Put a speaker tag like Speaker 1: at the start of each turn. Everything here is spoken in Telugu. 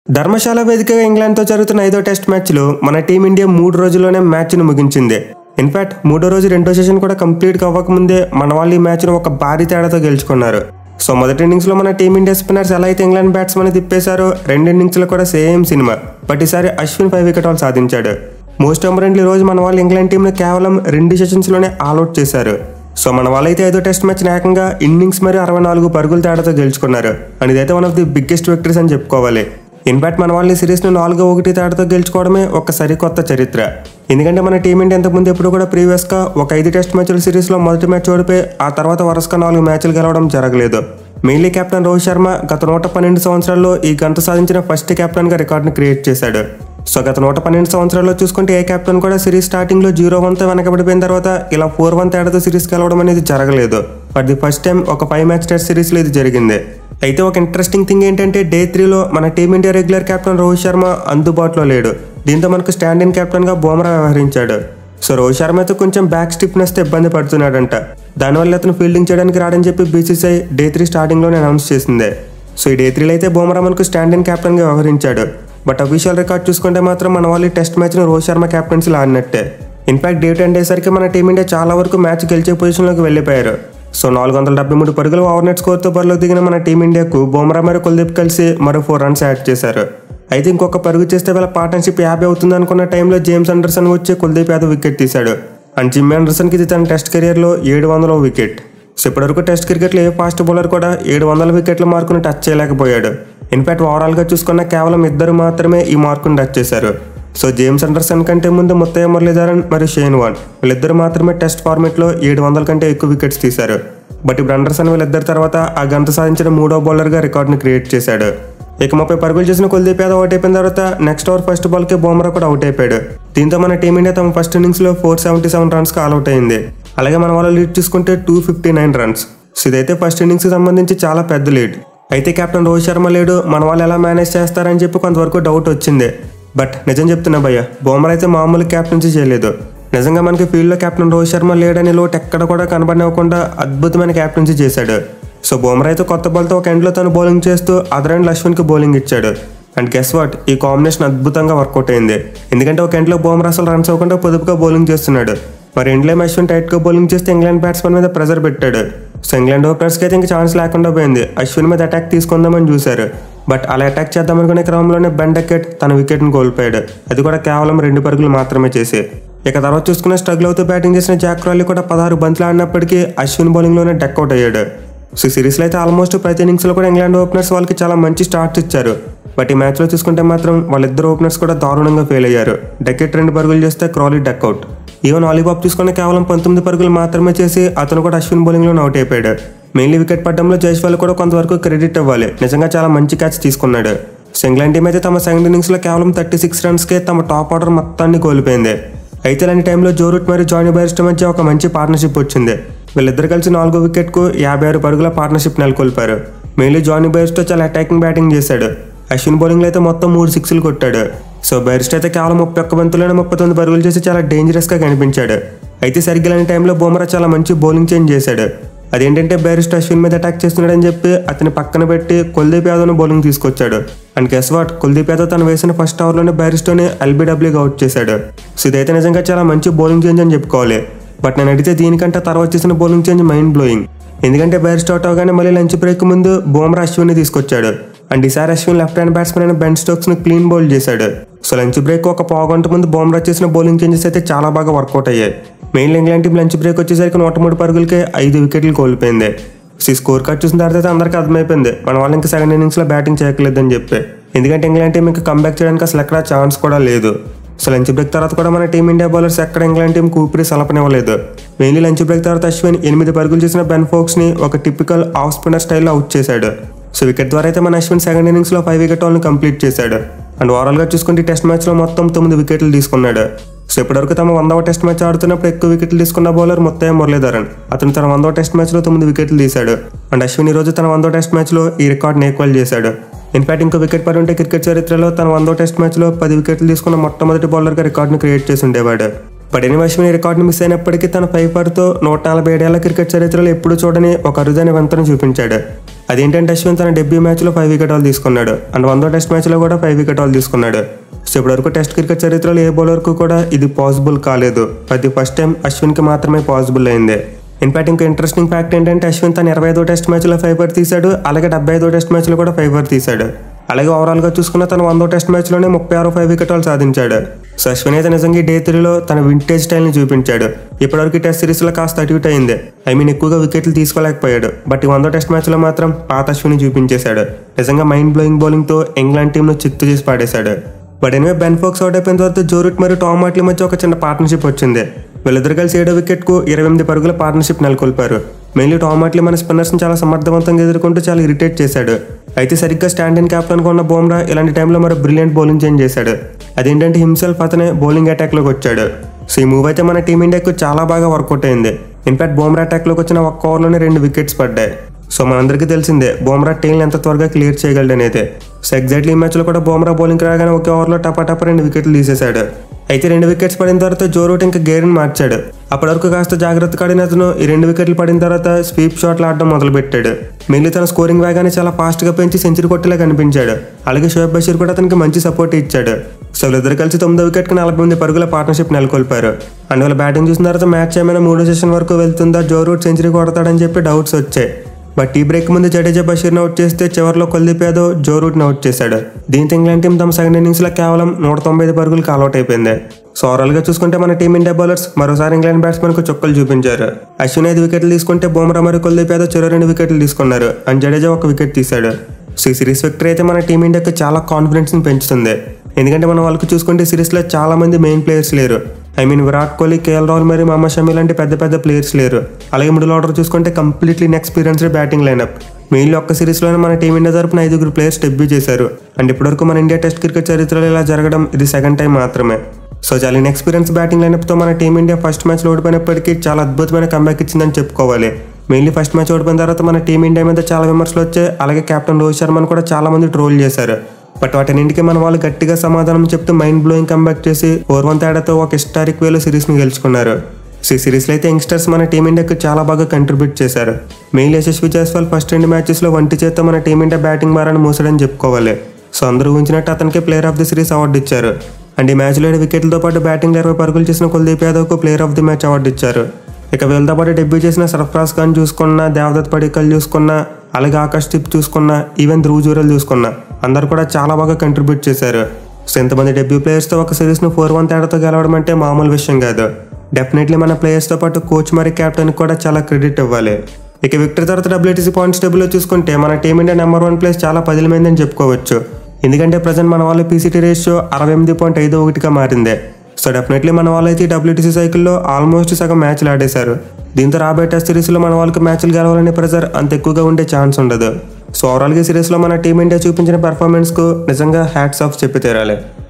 Speaker 1: ధర్మశాల వేదికగా ఇంగ్లాండ్తో జరుగుతున్న ఐదో టెస్ట్ మ్యాచ్లో మన టీమిండియా మూడు రోజుల్లోనే మ్యాచ్ను ముగించింది ఇన్ఫాక్ట్ మూడో రోజు రెండో సెషన్ కూడా కంప్లీట్ అవ్వకముందే మన వాళ్ళు ఈ మ్యాచ్ను ఒక భారీ తేడాతో గెలుచుకున్నారు సో మొదటి ఇన్నింగ్స్లో మన టీమిండియా స్పిన్నర్స్ ఎలా అయితే ఇంగ్లాండ్ బ్యాట్స్మెన్ తిప్పేశారో రెండు ఇన్నింగ్స్లో కూడా సేమ్ సినిమా బట్ ఈసారి అశ్విన్ ఫైవ్ వికెట్ ఆల్ సాధించాడు మోస్ట్ ఇంపార్టెంట్లీ రోజు మన వాళ్ళు ఇంగ్లాండ్ టీంను కేవలం రెండు సెషన్స్లోనే ఆల్అౌట్ చేశారు సో మన వాళ్ళైతే ఐదో టెస్ట్ మ్యాచ్ ఏకంగా ఇన్నింగ్స్ మరియు అరవై నాలుగు పరుగుల తేడాతో గెలుచుకున్నారు అండ్ ఇదైతే one of the biggest victories అని చెప్పుకోవాలి ఇన్ఫాక్ట్ మన వాళ్ళని సిరీస్ను నాలుగో ఒకటి తేడాతో గెలుచుకోవడమే ఒక సరికొత్త చరిత్ర ఎందుకంటే మన టీమిండియా ఇంతకుముందు ఎప్పుడు కూడా ప్రీవియస్గా ఒక ఐదు టెస్ట్ మ్యాచ్ల సిరీస్లో మొదటి మ్యాచ్ ఓడిపోయి ఆ తర్వాత వరుసగా నాలుగు మ్యాచ్లు గెలవడం జరగలేదు మెయిన్లీ కెప్టెన్ రోహిత్ శర్మ గత నూట పన్నెండు సంవత్సరాల్లో ఈ గంట సాధించిన ఫస్ట్ కెప్టెన్గా రికార్డును క్రియేట్ చేశాడు సో గత నూట పన్నెండు సంవత్సరాల్లో చూసుకుంటే ఏ కెప్టెన్ కూడా సిరీస్ స్టార్టింగ్లో జీరో వన్తో వెనకబడిపోయిన తర్వాత ఇలా ఫోర్ వన్ తేడాతో సిరీస్ గెలవడం అనేది జరగలేదు ఫర్ ది ఫస్ట్ టైం ఒక ఫైవ్ మ్యాచ్ టెస్ట్ సిరీస్లో ఇది జరిగింది అయితే ఒక ఇంట్రెస్టింగ్ థింగ్ ఏంటంటే డే త్రీలో మన team India regular captain Rohit Sharma అందుబాటులో లేడు దీంతో మనకు స్టాండ్ ఇన్ కెప్టెన్గా బోమ్రా వ్యవహరించాడు సో రోహిత్ శర్మ అయితే కొంచెం బ్యాక్ స్టిఫ్నెస్తో ఇబ్బంది పడుతున్నాడంట దానివల్ల అతను ఫీల్డింగ్ చేయడానికి రాడని చెప్పి బీసీసీఐ డే త్రీ స్టార్టింగ్లోనే అనౌన్స్ చేసింది సో ఈ డే త్రీలో అయితే బోమ్రా మనకు స్టాండ్ ఇన్ కెప్టెన్గా వ్యవహరించాడు బట్ అఫీషియల్ రికార్డ్ చూసుకుంటే మాత్రం మన వాళ్ళు ఈ టెస్ట్ మ్యాచ్ను రోహిత్ శర్మ కెప్టెన్సీలో ఆడినట్టే ఇన్ఫాక్ట్ డే టెన్ డేసరికి మన టీమిండియా చాలా వరకు మ్యాచ్ గెలిచే పొజిషన్లోకి వెళ్ళిపోయారు సో నాలుగు వందల డెబ్బై మూడు పరుగులు ఓవర్ నెట్ స్కోర్తో బరిలో దిగిన మన టీమిండియాకు బోమ్రా మరియు కుల్దీప్ కలిసి మరో ఫోర్ రన్స్ యాడ్ చేశారు అయితే ఇంకొక పరుగు చేస్తే వీళ్ళ పార్ట్నర్షిప్ యాభై అవుతుంది అనుకున్న టైంలో జేమ్స్ అండర్సన్ వచ్చి కుల్దీప్ యాదవ్ వికెట్ తీశాడు అండ్ జిమ్ అండర్సన్కి ఇది తన టెస్ట్ కెరియర్లో ఏడు వందల వికెట్ సో ఇప్పటివరకు టెస్ట్ క్రికెట్లో ఏ ఫాస్ట్ బౌలర్ కూడా ఏడు వందల వికెట్ల మార్కును టచ్ చేయలేకపోయాడు ఇన్ఫాక్ట్ ఓవరాల్గా చూసుకున్న కేవలం ఇద్దరు మాత్రమే ఈ మార్కును టచ్ చేశారు సో జేమ్స్ అండర్సన్ కంటే ముందు ముత్తయ్య మురళీధరన్ మరియు షేన్ వాన్ వీళ్ళిద్దరు మాత్రమే టెస్ట్ ఫార్మేట్లో ఏడు వందల కంటే ఎక్కువ వికెట్స్ తీశారు బట్ ఇప్పుడు అండర్సన్ వీళ్ళిద్దరి తర్వాత ఆ గంట సాధించిన మూడో బౌలర్గా రికార్డును క్రియేట్ చేశాడు ఇక ముప్పై పరుగులు చేసిన కుల్దీప్ యాదవ్ అవుట్ అయిపోయిన తర్వాత నెక్స్ట్ ఓవర్ ఫస్ట్ బాల్కి బోమ్రా కూడా అవుట్ అయిపోయాడు దీంతో మన టీమిండియా తమ ఫస్ట్ ఇన్నింగ్స్లో ఫోర్ సెవెంటీ సెవెన్ రన్స్కి ఆల్అౌట్ అయింది అలాగే మన వాళ్ళు లీడ్ చూసుకుంటే two fifty nine runs so ఇదైతే ఫస్ట్ ఇన్నింగ్స్కి సంబంధించి చాలా పెద్ద లీడ్ అయితే కెప్టెన్ రోహిత్ శర్మ లేడు మన వాళ్ళు ఎలా మేనేజ్ చేస్తారని చెప్పి కొంతవరకు డౌట్ వచ్చింది బట్ నిజం చెప్తున్నా భయ్య బోమర్ అయితే మామూలు క్యాప్టెన్సీ చేయలేదు నిజంగా మనకి ఫీల్డ్లో కెప్టెన్ రోహిత్ శర్మ లేడని లోటు ఎక్కడ కూడా కనబడనివ్వకుండా అద్భుతమైన క్యాప్టెన్సీ చేశాడు సో బోమర్ అయితే కొత్త బాల్తో ఒక ఎండ్లో తను బౌలింగ్ చేస్తూ అదర్ ఎండ్ అశ్విన్కి బౌలింగ్ ఇచ్చాడు అండ్ గెస్ వాట్ ఈ కాంబినేషన్ అద్భుతంగా వర్కౌట్ అయింది ఎందుకంటే ఒక ఎండ్లో బోమర్ అసలు రన్స్ అవ్వకుండా పొదుపుగా బౌలింగ్ చేస్తున్నాడు మరి ఎండ్లో అశ్విన్ టైట్గా బౌలింగ్ చేస్తే ఇంగ్లాండ్ బ్యాట్స్మెన్ మీద ప్రెజర్ పెట్టాడు సో ఇంగ్లాండ్ ఓపెనర్స్కి అయితే ఇంకా ఛాన్స్ లేకుండా పోయింది అశ్విన్ మీద అటాక్ తీసుకుందామని చూశారు బట్ అలా అటాక్ చేద్దాం అనుకునే క్రమంలోనే బెండకెట్ తన వికెట్ను కోల్పోయాడు అది కూడా కేవలం రెండు పరుగులు మాత్రమే చేసి ఇక తర్వాత చూసుకున్న స్ట్రగుల్ అవుతూ బ్యాటింగ్ చేసిన జాక్ రాలీ కూడా పదహారు బంతులు ఆడినప్పటికీ అశ్విన్ బౌలింగ్లోనే డక్అవుట్ అయ్యాడు సో సిరీస్లో అయితే ఆల్మోస్ట్ ప్రతి ఇన్నింగ్స్లో కూడా ఇంగ్లాండ్ ఓపెనర్స్ వాళ్ళకి చాలా మంచి స్టార్ట్స్ ఇచ్చారు బట్ ఈ మ్యాచ్లో చూసుకుంటే మాత్రం వాళ్ళిద్దరు ఓపెనర్స్ కూడా దారుణంగా ఫెయిల్ అయ్యారు డకెట్ రెండు పరుగులు చేస్తే క్రాలీ డక్అవుట్ ఈవెన్ ఆలీబాబ్ తీసుకున్న కేవలం పంతొమ్మిది పరుగులు మాత్రమే చేసి అతను కూడా అశ్విన్ బౌలింగ్లో అవుట్ అయిపోయాడు మెయిన్లీ వికెట్ పడడంలో జైస్వాల్ కూడా కొంతవరకు క్రెడిట్ ఇవ్వాలి నిజంగా చాలా మంచి క్యాచ్ తీసుకున్నాడు సో ఇంగ్లాండ్ టీం అయితే తమ సెకండ్ ఇన్నింగ్స్లో కేవలం థర్టీ సిక్స్ రన్స్కే తమ టాప్ ఆర్డర్ మొత్తాన్ని కోల్పోయింది అయితే ఇలాంటి టైంలో జోరూట్ మరియు జానీ బైరిస్ట్ మధ్య ఒక మంచి పార్ట్నర్షిప్ వచ్చింది వీళ్ళిద్దరు కలిసి నాలుగో వికెట్కు యాభై ఆరు పరుగుల పార్ట్నర్షిప్ నెలకొల్పారు మెయిన్లీ జానీ బైరిస్టో చాలా అటాకింగ్ బ్యాటింగ్ చేశాడు అశ్విన్ బౌలింగ్లో అయితే మొత్తం మూడు సిక్స్లు కొట్టాడు సో బైరిస్ట్ అయితే కేవలం ముప్పై ఒక్క బంతుల్లోనే ముప్పై తొమ్మిది పరుగులు చేసి చాలా డేంజరస్గా కనిపించాడు అయితే సరిగ్గా లేని టైంలో బుమ్రా చాలా మంచి బౌలింగ్ చేంజ్ చేశాడు అదేంటంటే బైరిస్ట్ అశ్విన్ మీద అటాక్ చేస్తున్నాడని చెప్పి అతని పక్కన పెట్టి కుల్దీప్ యాదవ్ను బౌలింగ్ తీసుకొచ్చాడు and guess what Kuldeep Yadav తను వేసిన ఫస్ట్ ఓవర్లోనే బైరిస్టోని ఎల్బీడబ్ల్యూగా అవుట్ చేశాడు సో ఇదైతే నిజంగా చాలా మంచి బౌలింగ్ చేంజ్ అని చెప్పుకోవాలి బట్ నేను అడిగితే దీనికంటే తర్వాత చేసిన బౌలింగ్ చేంజ్ మైండ్ బ్లోయింగ్ ఎందుకంటే బైరిస్ట్ అవుట్ అవగానే మళ్ళీ లంచ్ బ్రేక్ ముందు బుమ్రా అశ్విన్ని తీసుకొచ్చాడు అండ్ ఈసారి అశ్విన్ లెఫ్ట్ హ్యాండ్ బ్యాట్స్మెన్ అయిన బెన్ స్టోక్స్ని క్లీన్ బౌల్ చేశాడు సో లంచ్ బ్రేక్ ఒక పావు గంట ముందు బుమ్రా చేసిన బౌలింగ్ చేంజెస్ అయితే చాలా బాగా వర్కౌట్ అయ్యాయి main England team lunch break వచ్చేసరికి నూట మూడు పరుగులకే ఐదు వికెట్లు కోల్పోయింది సో ఈ స్కోర్ కార్డ్ చూసిన తర్వాత అయితే అందరికీ అర్థమైపోయింది మన వాళ్ళు ఇంకా సెకండ్ ఇన్నింగ్స్లో బ్యాటింగ్ చేయట్లేదని చెప్పి ఎందుకంటే ఇంగ్లాండ్ టీం ఇంకా కంబ్యాక్ చేయడానికి అసలు ఎక్కడ ఛాన్స్ కూడా లేదు సో లంచ్ బ్రేక్ తర్వాత కూడా మన టీమిండియా బౌలర్స్ ఎక్కడ ఇంగ్లాండ్ టీం కూపిరి సలపనివ్వలేదు మెయిన్లీ లంచ్ బ్రేక్ తర్వాత అశ్విన్ ఎనిమిది పరుగులు చేసిన బెన్ ఫోక్స్ని ఒక టిపికల్ ఆఫ్ స్పిన్నర్ స్టైల్లో అవుట్ చేశాడు సో వికెట్ ద్వారా అయితే మన అశ్విన్ సెకండ్ ఇన్నింగ్స్లో ఫైవ్ వికెట్ వాళ్ళని కంప్లీట్ చేశాడు అండ్ ఓవరాల్గా చూసుకుంటే టెస్ట్ మ్యాచ్లో మొత్తం తొమ్మిది వికెట్లు తీసుకున్నాడు సో ఇప్పటివరకు తమ వందవ టెస్ట్ మ్యాచ్ ఆడుతున్నప్పుడు ఎక్కువ వికెట్లు తీసుకున్న బౌలర్ ముత్తయ్య మురళీధరన్ అతను తన వందవ టెస్ట్ మ్యాచ్లో తొమ్మిది వికెట్లు తీశాడు అండ్ అశ్విన్ ఈ రోజు తన వందవ టెస్ట్ మ్యాచ్లో ఈ రికార్డ్ని ఈక్వల్ చేశాడు ఇన్ఫాక్ట్ ఇంకో వికెట్ పడి ఉంటే క్రికెట్ చరిత్రలో తన వందో టెస్ట్ మ్యాచ్లో పది వికెట్లు తీసుకున్న మొట్టమొదటి బౌలర్గా రికార్డును క్రియేట్ చేసి ఉండేవాడు బట్ ఎనీ అశ్విన్ ఈ రికార్డును మిస్ అయినప్పటికీ తన ఫైవ్ పర్తో నూట నలభై ఏడేళ్ల క్రికెట్ చరిత్రలో ఎప్పుడూ చూడని ఒక అరుదైన వంతను చూపించాడు అదేంటంటే అశ్విన్ తన డెబ్యూ మ్యాచ్లో ఫైవ్ వికెట్ ఆల్ తీసుకున్నాడు అండ్ వందో టెస్ట్ మ్యాచ్లో కూడా ఫైవ్ వికెట్ ఆల్ తీసుకున్నాడు సో ఇప్పటివరకు టెస్ట్ క్రికెట్ చరిత్రలో ఏ బౌలర్కు కూడా ఇది పాసిబుల్ కాలేదు అది ఫస్ట్ టైం అశ్విన్కి మాత్రమే పాసిబుల్ అయింది ఇన్ఫాక్ట్ ఇంకో ఇంట్రెస్టింగ్ ఫ్యాక్ట్ ఏంటంటే అశ్విన్ తన ఇరవై ఐదో టెస్ట్ మ్యాచ్లో ఫైవర్ తీశాడు అలాగే డెబ్బై ఐదో టెస్ట్ మ్యాచ్లో కూడా ఫైవర్ తీశాడు అలాగే ఓవరాల్గా చూసుకున్న తన వందో టెస్ట్ మ్యాచ్లోనే ముప్పై ఆరు ఫైవ్ వికెట్ ఆల్ సాధించాడు సో అశ్విన్ అయితే నిజంగా ఈ డే త్రీలో తన వింటేజ్ స్టైల్ని చూపించాడు ఇప్పటివరకు ఈ టెస్ట్ సిరీస్లో కాస్త అటు ఇటు అయింది ఐ మీన్ ఎక్కువగా వికెట్లు తీసుకోలేకపోయాడు బట్ ఈ వందో టెస్ట్ మ్యాచ్లో మాత్రం పాత అశ్విని చూపించేశాడు నిజంగా మైండ్ బ్లోయింగ్ బౌలింగ్తో ఇంగ్లాండ్ టీంను చిత్తు చేసి పాడేశాడు but anyway Ben Foakes out అయిపోయిన తర్వాత జోరూట్ మరియు టామ్ మాట్లీ మధ్య ఒక చిన్న పార్ట్నర్షిప్ వచ్చింది వీళ్ళిద్దరు కలిసి ఏడో వికెట్కు ఇరవై ఎనిమిది పరుగుల పార్ట్నర్షిప్ నెలకొల్పారు మెయిన్లీ టామ్ మాట్లీ మన స్పిన్నర్స్ని చాలా సమర్థవంతంగా ఎదుర్కొంటూ చాలా ఇరిటేట్ చేశాడు అయితే సరిగ్గా స్టాండ్ ఇన్ గా ఉన్న బోమ్రా ఇలాంటి టైంలో మరి బ్రిలియంట్ బౌలింగ్ చేంజ్ చేశాడు అదేంటంటే హిమ్సెల్ఫ్ అతనే బౌలింగ్ అటాక్లోకి వచ్చాడు సో ఈ మూవ్ అయితే మన టీమిండియాకు చాలా బాగా వర్కౌట్ అయింది ఇన్ఫాక్ట్ బోమ్రా అటాక్లోకి వచ్చిన ఒక్క ఓవర్లోనే రెండు వికెట్స్ పడ్డాయి సో మనందరికీ తెలిసిందే బోమ్రా టైల్ని ఎంత త్వరగా క్లియర్ చేయగలడు అనేది సో ఎగ్జాక్ట్లీ ఈ మ్యాచ్లో కూడా బోమ్రా బౌలింగ్ రాగానే ఒకే ఓవర్లో టపా టపా రెండు వికెట్లు తీసేశాడు అయితే రెండు వికెట్స్ పడిన తర్వాత జో రూట్ ఇంకా గేర్ని మార్చాడు అప్పటి వరకు కాస్త జాగ్రత్త ఆడిన అతను ఈ రెండు వికెట్లు పడిన తర్వాత స్వీప్ షాట్లు ఆడడం మొదలుపెట్టాడు మిగిలి తన స్కోరింగ్ వేగాన్ని చాలా ఫాస్ట్గా పెంచి సెంచరీ కొట్టేలా కనిపించాడు అలాగే షోయబ్ బషీర్ కూడా అతనికి మంచి సపోర్ట్ ఇచ్చాడు సో వీళ్ళిద్దరు కలిసి తొమ్మిదో వికెట్కి నలభై మంది పరుగుల పార్ట్నర్షిప్ నెలకొల్పారు అండ్ వాళ్ళ బ్యాటింగ్ చూసిన తర్వాత మ్యాచ్ ఏమైనా మూడో సెషన్ వరకు వెళ్తుందా జో రూట్ సెంచరీ కొడతాడని చెప్పి డౌట్స్ వచ్చాయి బట్ ఈ బ్రేక్ ముందు జడేజా బషీర్ని అవుట్ చేస్తే చివరిలో కుల్దీప్ యాదవ్ జో రూట్ని అవుట్ చేశాడు దీంతో ఇంగ్లాండ్ టీం తమ సెకండ్ ఇన్నింగ్స్లో కేవలం నూట తొంభై ఐదు పరుగులకు ఆల్అౌట్ అయిపోయింది సో ఓవరాల్గా చూసుకుంటే మన టీమిండియా బౌలర్స్ మరోసారి ఇంగ్లాండ్ బ్యాట్స్మెన్కు చుక్కలు చూపించారు అశ్విన్ ఐదు వికెట్లు తీసుకుంటే బుమ్రా మరియు కుల్దీప్ యాదవ్ చెరో రెండు వికెట్లు తీసుకున్నారు అండ్ జడేజా ఒక వికెట్ తీశాడు సో ఈ సిరీస్ విక్టరీ అయితే మన టీమిండియాకి చాలా కాన్ఫిడెన్స్ని పెంచుతుంది ఎందుకంటే మనం వాళ్ళకి చూసుకుంటే సిరీస్లో చాలా మంది మెయిన్ ప్లేయర్స్ లేరు I mean Virat Kohli KL Rahul మరియు మహమ్మద్ షమి లాంటి పెద్ద పెద్ద ప్లేయర్స్ లేరు అలాగే మిడిల్ ఆర్డర్ చూసుకుంటే completely experienced batting lineup mainly ఒక్క సిరీస్లోనే మన టీమిండియా తరపున ఐదుగురు ప్లేయర్స్ డెబ్యూ చేశారు అండ్ ఇప్పటివరకు మన ఇండియా టెస్ట్ క్రికెట్ చరిత్రలో ఇలా జరగడం ఇది సెకండ్ టైం మాత్రమే సో చాలా ఇన్ఎక్స్పీరియన్స్ బ్యాటింగ్ లైనప్తో మన టీమిండియా ఫస్ట్ మ్యాచ్లో ఓడిపోయినప్పటికీ చాలా అద్భుతమైన కంబ్యాక్ ఇచ్చిందని చెప్పుకోవాలి మెయిన్లీ ఫస్ట్ మ్యాచ్ ఓడిపోయిన తర్వాత మన టీమిండియా మీద చాలా విమర్శలు వచ్చాయి అలాగే కెప్టెన్ రోహిత్ శర్మను కూడా చాలా మంది ట్రోల్ చేశారు బట్ వాటన్నింటికి మన వాళ్ళు గట్టిగా సమాధానం చెప్తూ మైండ్ బ్లోయింగ్ కంబ్యాక్ చేసి ఓవర్ వన్ తేడాతో ఒక హిస్టారిక్ వేలో సిరీస్ని గెలుచుకున్నారు సో ఈ సిరీస్లో అయితే యంగ్స్టర్స్ మన టీమిండియాకు చాలా బాగా కంట్రిబ్యూట్ చేశారు మెయిన్ యశస్వి జైస్వాల్ ఫస్ట్ రెండు మ్యాచెస్లో వంటి చేత మన టీమిండియా బ్యాటింగ్ మారని మూసాడని చెప్పుకోవాలి సో అందరూ ఊహించినట్టు అతనికి player of the series award ఇచ్చారు అండ్ ఈ మ్యాచ్లో ఏడు వికెట్లతో పాటు బ్యాటింగ్ ఇరవై పరుగులు చేసిన కుల్దీప్ యాదవ్కు player of the match award ఇచ్చారు ఇక వీళ్ళతో పాటు డెబ్యూ చేసిన సర్ఫరాజ్ ఖాన్ చూసుకున్నా దేవదత్ పడికల్ చూసుకున్నా అలాగే ఆకాష్ టిప్ చూసుకున్నా ఈవెన్ ధ్రువ్ జూరల్ చూసుకున్నా అందరు కూడా చాలా బాగా కంట్రిబ్యూట్ చేశారు సో ఇంతమంది డెబ్యూ ప్లేయర్స్తో ఒక సిరీస్ను ఫోర్ వన్ తేడాతో గెలవడం అంటే మామూలు విషయం కాదు డెఫినెట్లీ మన ప్లేయర్స్తో పాటు కోచ్ మరి కెప్టెన్ కూడా చాలా క్రెడిట్ ఇవ్వాలి ఇక విక్టరీ తర్వాత డబ్ల్యూటీసీ పాయింట్స్ టేబుల్లో చూసుకుంటే మన టీమిండియా నెంబర్ వన్ ప్లేస్ చాలా పదిలమైందని చెప్పుకోవచ్చు ఎందుకంటే ప్రజెంట్ మన వాళ్ళ పీసీటీ రేషియో అరవై ఎనిమిది పాయింట్ ఐదు ఒకటిగా మారింది సో డెఫినెట్లీ మన వాళ్ళైతే ఈ డబ్ల్యూటీసీ సైకిల్లో ఆల్మోస్ట్ సగం మ్యాచ్లు ఆడేశారు దీంతో రాబోయే టెస్ట్ సిరీస్లో మన వాళ్ళకి మ్యాచ్లు గెలవాలనే ప్రెజర్ అంత ఎక్కువగా ఉండే ఛాన్స్ ఉండదు సో ఓవరాల్గా సిరీస్లో మన టీమిండియా చూపించిన పెర్ఫార్మెన్స్కు నిజంగా హ్యాట్స్ ఆఫ్ చెప్పి తీరాలి